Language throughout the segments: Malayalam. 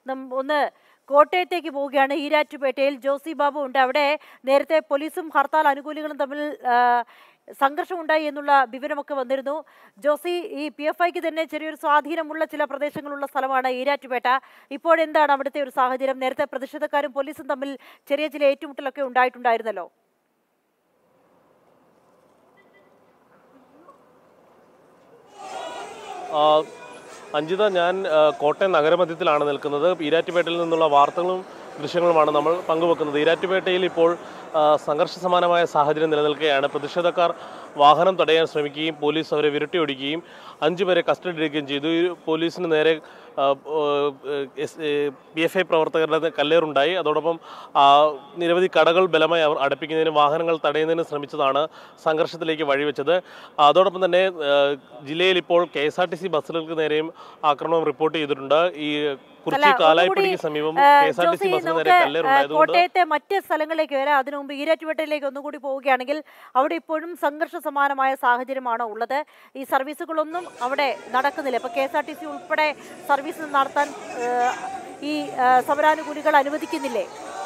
നം- ഒന്ന് കോട്ടയത്തേക്ക് പോവുകയാണ് ഈരാറ്റുപേട്ടയിൽ ജോസി ബാബു ഉണ്ട് അവിടെ നേരത്തെ പോലീസും ഹർത്താൽ അനുകൂലികളും തമ്മിൽ ആ, സംഘർഷമുണ്ടായി എന്നുള്ള വിവരമൊക്കെ വന്നിരുന്നു ജോസി ഈ പി എഫ് ഐക്ക് തന്നെ ചെറിയൊരു സ്വാധീനമുള്ള ചില പ്രദേശങ്ങളുള്ള സ്ഥലമാണ് ഈരാറ്റുപേട്ട ഇപ്പോഴെന്താണ് അവിടുത്തെ ഒരു സാഹചര്യം നേരത്തെ പ്രതിഷേധക്കാരും പോലീസും തമ്മിൽ ചെറിയ ചില ഏറ്റുമുട്ടലൊക്കെ ഉണ്ടായിട്ടുണ്ടായിരുന്നല്ലോ ആ, അഞ്ജിത ഞാൻ ആ, കോട്ടയം നഗരമധ്യത്തിലാണ് നിൽക്കുന്നത് ഈരാറ്റുപേട്ടയിൽ നിന്നുള്ള വാർത്തകളും ദൃശ്യങ്ങളുമാണ് നമ്മൾ പങ്കുവെക്കുന്നത് ഈരാറ്റുപേട്ടയിൽ ഇപ്പോൾ ആ, സംഘർഷ സമാനമായ സാഹചര്യം നിലനിൽക്കുകയാണ് പ്രതിഷേധക്കാർ വാഹനം തടയാൻ ശ്രമിക്കുകയും പോലീസ് അവരെ വിരട്ടിയൊടിക്കുകയും അഞ്ചു പേരെ കസ്റ്റഡി എടുക്കുകയും ചെയ്തു ഈ പോലീസിന് നേരെ പി എഫ് ഐ പ്രവർത്തകരുടെ കല്ലേറുണ്ടായി അതോടൊപ്പം ആ, നിരവധി കടകൾ ബലമായി അവർ അടപ്പിക്കുന്നതിനും വാഹനങ്ങൾ തടയുന്നതിനും ശ്രമിച്ചതാണ് സംഘർഷത്തിലേക്ക് വഴിവെച്ചത് അതോടൊപ്പം തന്നെ ആ, ജില്ലയിൽ ഇപ്പോൾ K S R T C ബസ്സുകൾക്ക് നേരെയും ആക്രമണം റിപ്പോർട്ട് ചെയ്തിട്ടുണ്ട് ഈ കുറിച്ചി അല്ല, കാലായിപ്പടിക്ക് ഒന്നുകൂടി, സമീപം ആ, K S R T C ജോസി, ബസ്സിന് നമുക്ക് നേരെ ആ, കല്ലേറുണ്ടായതുകൊണ്ട് കോട്ടയത്തെ മറ്റ് സ്ഥലങ്ങളിലേക്ക് വരാം അതിനു മുമ്പ് ഈരാറ്റുപേട്ടയിലേക്ക് ഒന്നുകൂടി പോവുകയാണെങ്കിൽ അവിടെ ഇപ്പോഴും സംഘർഷ സമാനമായ സാഹചര്യമാണോ ഉള്ളത് ഈ സർവീസുകളൊന്നും അവിടെ നടക്കുന്നില്ല ഇപ്പൊ K S R T C ഉൾപ്പെടെ സർവീസ് നടത്താൻ ആ, ഈ ആ, സമരാനുകൂലികൾ അനുവദിക്കുന്നില്ലേ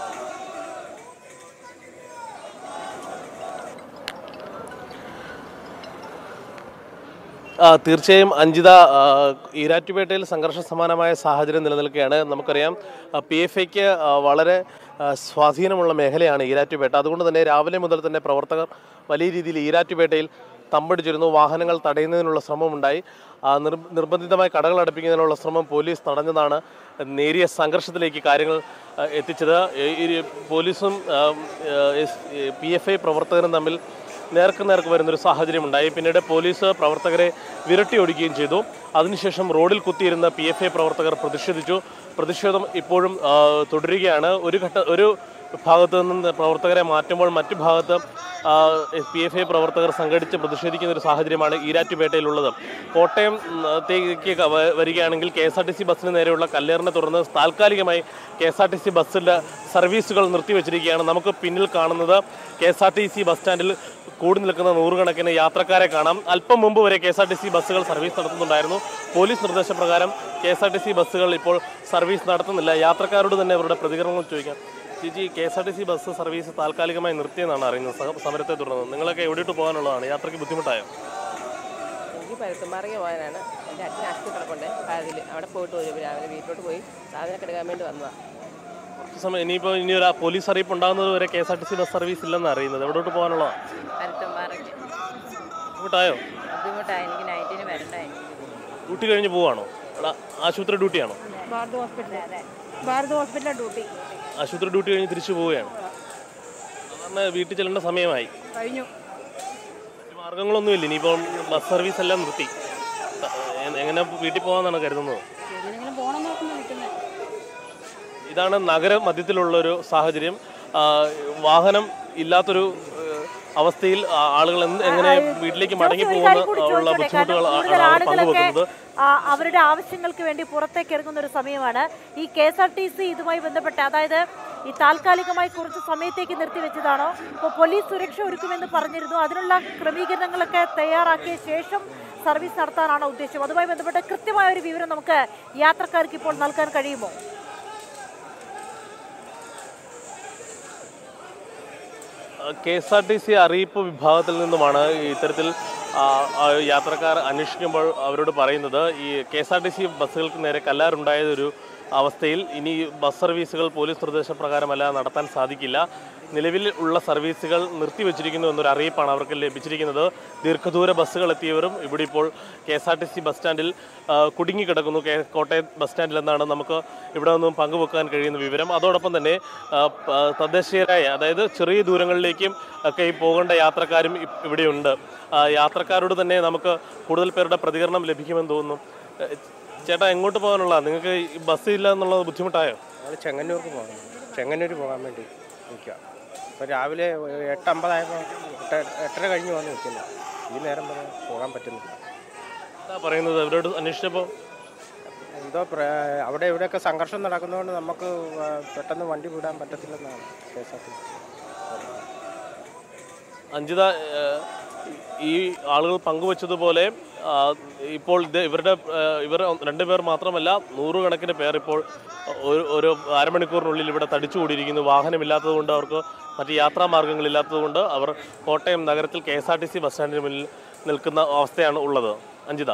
ആ, തീർച്ചയായും അഞ്ജിത ആ, ഈരാറ്റുപേട്ടയിൽ സംഘർഷ സമാനമായ സാഹചര്യം നിലനിൽക്കുകയാണ് നമുക്കറിയാം പി എഫ് ഐക്ക് വളരെ ആ, സ്വാധീനമുള്ള മേഖലയാണ് ഈരാറ്റുപേട്ട അതുകൊണ്ട് തന്നെ രാവിലെ മുതൽ തന്നെ പ്രവർത്തകർ വലിയ രീതിയിൽ ഈരാറ്റുപേട്ടയിൽ തമ്പടിച്ചിരുന്നു വാഹനങ്ങൾ തടയുന്നതിനുള്ള ശ്രമമുണ്ടായി ആ, നിർ നിർബന്ധിതമായി കടകൾ അടപ്പിക്കുന്നതിനുള്ള ശ്രമം പോലീസ് തടഞ്ഞതാണ് നേരിയ സംഘർഷത്തിലേക്ക് കാര്യങ്ങൾ ആ, എത്തിച്ചത് ഈ- ഈ പോലീസും പി എഫ് ഐ പ്രവർത്തകരും തമ്മിൽ നേർക്ക് നേർക്ക് വരുന്നൊരു സാഹചര്യമുണ്ടായി പിന്നീട് പോലീസ് പ്രവർത്തകരെ വിരട്ടിയൊടുക്കുകയും ചെയ്തു അതിനുശേഷം റോഡിൽ കുത്തിയിരുന്ന പി എഫ് ഐ പ്രവർത്തകർ പ്രതിഷേധിച്ചു പ്രതിഷേധം ഇപ്പോഴും ആ, തുടരുകയാണ് ഒരു ഘട്ട ഒരു ഭാഗത്ത് നിന്ന് പ്രവർത്തകരെ മാറ്റുമ്പോൾ മറ്റു ഭാഗത്ത് പി എഫ് ഐ പ്രവർത്തകർ സംഘടിച്ച് പ്രതിഷേധിക്കുന്ന ഒരു സാഹചര്യമാണ് ഈരാറ്റുപേട്ടയിലുള്ളത് കോട്ടയത്തേക്ക് ക- വ- വരികയാണെങ്കിൽ K S R T C ബസ്സിന് നേരെയുള്ള കല്ലേറിനെ തുടർന്ന് താൽക്കാലികമായി K S R T C ബസ്സിൻ്റെ സർവീസുകൾ നിർത്തിവെച്ചിരിക്കുകയാണ് നമുക്ക് പിന്നിൽ കാണുന്നത് K S R T C bus സ്റ്റാൻഡിൽ കൂടി നിൽക്കുന്ന നൂറുകണക്കിന് യാത്രക്കാരെ കാണാം അല്പം മുമ്പ് വരെ K S R T C ബസ്സുകൾ സർവീസ് നടത്തുന്നുണ്ടായിരുന്നു പോലീസ് നിർദ്ദേശപ്രകാരം K S R T C ബസ്സുകൾ ഇപ്പോൾ സർവീസ് നടത്തുന്നില്ല യാത്രക്കാരോട് തന്നെ അവരുടെ പ്രതികരണങ്ങൾ ചോദിക്കാം ചേച്ചി K S R T C bus service താൽക്കാലികമായി നിർത്തിയെന്നാണ് അറിയുന്നത് സ- സമരത്തെ തുടർന്ന് നിങ്ങളൊക്കെ എവിടേട്ട് പോകാനുള്ളതാണ് യാത്രയ്ക്ക് ബുദ്ധിമുട്ടായോ എനിക്ക് പരുത്തുമാറിയ പോകാനാണ് എൻ്റെ അച്ഛൻ ആശുപത്രി കിടപ്പുണ്ട് അതിൽ അവിടെ പോയിട്ട് വരും രാവിലെ വീട്ടിലോട്ട് പോയി സാധനമൊക്കെ എടുക്കാൻ വേണ്ടി വന്നതാണ് കുറച്ച് സമയം ഇനിയിപ്പോൾ ഇനി ഒരു പോലീസ് അറിയിപ്പ് ഉണ്ടാകുന്നത് വരെ K S R T C bus service ഇല്ലെന്ന് അറിയുന്നത് എവിടോട്ട് പോകാനുള്ളതാണ് പരുത്തമ്പാറയ്ക്ക് ബുദ്ധിമുട്ടായോ ബുദ്ധിമുട്ടായി എനിക്ക് നൈറ്റിന് വരണ്ടായി ഡ്യൂട്ടി കഴിഞ്ഞ് പോവാണോ എടാ, ആശുപത്രി ഡ്യൂട്ടിയാണോ ഭാരത് ഹോസ്പിറ്റൽ ഭാരത് ഹോസ്പിറ്റലിലെ ഡ്യൂട്ടി ആശുപത്രി ഡ്യൂട്ടി കഴിഞ്ഞ് തിരിച്ചു പോവുകയാണ് സാധാരണ വീട്ടിൽ ചെല്ലേണ്ട സമയമായി കഴിഞ്ഞു മറ്റു മാർഗങ്ങളൊന്നുമില്ല ഇനിയിപ്പോൾ ബസ് സർവീസ് എല്ലാം നിർത്തി എ- എങ്ങനെ വീട്ടിൽ പോകാമെന്നാണ് കരുതുന്നത് എങ്ങനെയെങ്കിലും പോകണം നോക്കുന്നു നിൽക്കുന്നത് ഇതാണ് നഗര മധ്യത്തിലുള്ളൊരു സാഹചര്യം ആ, വാഹനം ഇല്ലാത്തൊരു ഏഹ്, അവസ്ഥയിൽ ആ- ആളുകൾ എന്ത് എങ്ങനെ വീട്ടിലേക്ക് മടങ്ങി ജോസി, ഒരു കാര്യം കൂടി പോകുന്ന ഉള്ള ചോദിച്ചോട്ടെ? ബുദ്ധിമുട്ടുകൾ കാരണം ആണ് കൂടുതൽ അവർ ആളുകളൊക്കെ പങ്കുവെക്കുന്നത് ആ, അവരുടെ ആവശ്യങ്ങൾക്ക് വേണ്ടി പുറത്തേക്ക് ഇറങ്ങുന്ന ഒരു സമയമാണ് ഈ K S R T C ഇതുമായി ബന്ധപ്പെട്ട് അതായത് ഈ താൽക്കാലികമായി കുറച്ച് സമയത്തേക്ക് നിർത്തിവെച്ചതാണോ ഇപ്പോൾ പോലീസ് സുരക്ഷ ഒരുക്കുമെന്ന് പറഞ്ഞിരുന്നു അതിനുള്ള ക്രമീകരണങ്ങളൊക്കെ തയ്യാറാക്കിയ ശേഷം സർവീസ് നടത്താനാണോ ഉദ്ദേശം അതുമായി ബന്ധപ്പെട്ട് കൃത്യമായ ഒരു വിവരം നമുക്ക് യാത്രക്കാർക്ക് ഇപ്പോൾ നൽകാൻ കഴിയുമോ K S R T C അറിയിപ്പ് വിഭാഗത്തിൽ നിന്നുമാണ് ഇത്തരത്തിൽ ആ, ആ, യാത്രക്കാർ അന്വേഷിക്കുമ്പോൾ അവരോട് പറയുന്നത് ഈ K S R T C ബസ്സുകൾക്ക് നേരെ കല്ലാറുണ്ടായതൊരു അവസ്ഥയിൽ ഇനി ബസ് സർവീസുകൾ പോലീസ് നിർദ്ദേശപ്രകാരമല്ല നടത്താൻ സാധിക്കില്ല നിലവിൽ ഉള്ള സർവീസുകൾ നിർത്തിവെച്ചിരിക്കുന്നു എന്നൊരു അറിയിപ്പാണ് അവർക്ക് ലഭിച്ചിരിക്കുന്നത് ദീർഘദൂര ബസ്സുകൾ എത്തിയവരും ഇവിടെ ഇപ്പോൾ K S R T C bus സ്റ്റാൻഡിൽ ആ, കുടുങ്ങിക്കിടക്കുന്നു കെ കോട്ടയം ബസ് സ്റ്റാൻഡിൽ എന്നാണ് നമുക്ക് ഇവിടെ നിന്നും പങ്കുവെക്കാൻ കഴിയുന്ന വിവരം അതോടൊപ്പം തന്നെ ആ, പ- തദ്ദേശീയരായ അതായത് ചെറിയ ദൂരങ്ങളിലേക്കും ഒക്കെ ഈ പോകേണ്ട യാത്രക്കാരും ഇ- ഇവിടെയുണ്ട് ആ, യാത്രക്കാരോട് തന്നെ നമുക്ക് കൂടുതൽ പേരുടെ പ്രതികരണം ലഭിക്കുമെന്ന് തോന്നുന്നു ഏ, ചേട്ടാ എങ്ങോട്ട് പോകാനുള്ള നിങ്ങൾക്ക് ഈ ബസ് ഇല്ല എന്നുള്ളത് ബുദ്ധിമുട്ടായോ ഞങ്ങൾ ചെങ്ങന്നൂർക്ക് പോകണം ചെങ്ങന്നൂർ പോകാൻ വേണ്ടി നിൽക്കുക അപ്പോൾ രാവിലെ എട്ട് അമ്പതായപ്പോൾ എട്ട് എട്ടര കഴിഞ്ഞ് വന്ന് നിൽക്കുന്നു ഈ നേരം വരെ പോകാൻ പറ്റുന്നില്ല എന്താ പറയുന്നത് അവരോട് അന്വേഷിച്ചപ്പോൾ എന്തോ പ്ര- അവിടെ ഇവിടെയൊക്കെ സംഘർഷം നടക്കുന്നതുകൊണ്ട് നമുക്ക് ആ, പെട്ടെന്ന് വണ്ടി വിടാൻ പറ്റത്തില്ലെന്നാണ് K S R T C Anjitha ഏഹ്, ഈ ആളുകൾ പങ്കുവച്ചതുപോലെ ആ, ഇപ്പോൾ ഇത് ഇവരുടെ ആ, ഇവർ രണ്ടുപേർ മാത്രമല്ല നൂറുകണക്കിന് പേർ ഇപ്പോൾ ഒരു ഒരു അരമണിക്കൂറിനുള്ളിൽ ഇവിടെ തടിച്ചുകൂടിയിരിക്കുന്നു വാഹനമില്ലാത്തതുകൊണ്ട് അവർക്ക് മറ്റ് യാത്രാ മാർഗങ്ങളില്ലാത്തതുകൊണ്ട് അവർ കോട്ടയം നഗരത്തിൽ K S R T C bus സ്റ്റാൻഡിന് മുന്നിൽ നിൽക്കുന്ന അവസ്ഥയാണ് ഉള്ളത് അഞ്ജിത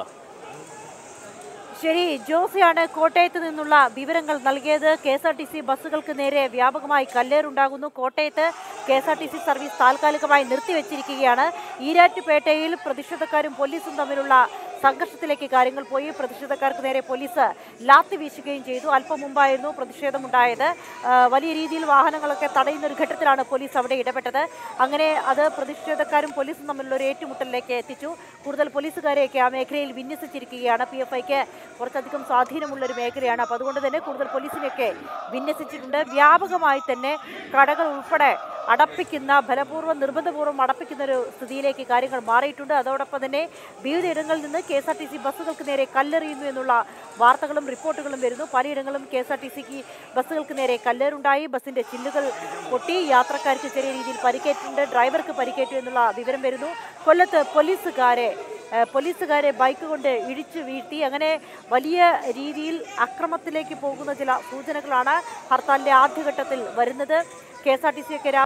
ശരി ജോസിയാണ് കോട്ടയത്ത് നിന്നുള്ള വിവരങ്ങൾ നൽകിയത് K S R T C ബസ്സുകൾക്ക് നേരെ വ്യാപകമായി കല്ലേറുണ്ടാകുന്നു കോട്ടയത്ത് K S R T C service താൽക്കാലികമായി നിർത്തിവെച്ചിരിക്കുകയാണ് ഈരാറ്റുപേട്ടയിൽ പ്രതിഷേധക്കാരും പോലീസും തമ്മിലുള്ള സംഘർഷത്തിലേക്ക് കാര്യങ്ങൾ പോയി പ്രതിഷേധക്കാർക്ക് നേരെ പോലീസ് ലാത്തി വീശുകയും ചെയ്തു അല്പം മുമ്പായിരുന്നു പ്രതിഷേധമുണ്ടായത് ആ, വലിയ രീതിയിൽ വാഹനങ്ങളൊക്കെ തടയുന്ന ഒരു ഘട്ടത്തിലാണ് പോലീസ് അവിടെ ഇടപെട്ടത് അങ്ങനെ അത് പ്രതിഷേധക്കാരും പോലീസും തമ്മിലുള്ള ഒരു ഏറ്റുമുട്ടലിലേക്ക് എത്തിച്ചു കൂടുതൽ പോലീസുകാരെയൊക്കെ ആ മേഖലയിൽ വിന്യസിച്ചിരിക്കുകയാണ് പി എഫ് ഐക്ക് കുറച്ചധികം സ്വാധീനമുള്ള ഒരു മേഖലയാണ് അപ്പോൾ അതുകൊണ്ട് തന്നെ കൂടുതൽ പോലീസിനെയൊക്കെ വിന്യസിച്ചിട്ടുണ്ട് വ്യാപകമായി തന്നെ കടകൾ ഉൾപ്പെടെ അടപ്പിക്കുന്ന ബലപൂർവ്വം നിർബന്ധപൂർവ്വം അടപ്പിക്കുന്ന ഒരു സ്ഥിതിയിലേക്ക് കാര്യങ്ങൾ മാറിയിട്ടുണ്ട് അതോടൊപ്പം തന്നെ വിവിധയിടങ്ങളിൽ നിന്ന് K S R T C ബസ്സുകൾക്ക് നേരെ കല്ലെറിയുന്നു എന്നുള്ള വാർത്തകളും റിപ്പോർട്ടുകളും വരുന്നു പലയിടങ്ങളിലും കെ എസ് ആർ ടി സിക്ക് ബസ്സുകൾക്ക് നേരെ കല്ലേറുണ്ടായി ബസ്സിന്റെ ചില്ലുകൾ പൊട്ടി യാത്രക്കാർക്ക് ചെറിയ രീതിയിൽ പരിക്കേറ്റിട്ടുണ്ട് ഡ്രൈവർക്ക് പരിക്കേറ്റു എന്നുള്ള വിവരം വരുന്നു കൊല്ലത്ത് പോലീസുകാരെ ഏഹ് പോലീസുകാരെ ബൈക്ക് കൊണ്ട് ഇടിച്ചു വീഴ്ത്തി അങ്ങനെ വലിയ രീതിയിൽ അക്രമത്തിലേക്ക് പോകുന്ന ചില സൂചനകളാണ് ഹർത്താലിന്റെ ആദ്യഘട്ടത്തിൽ വരുന്നത് K S R T C ഒക്കെ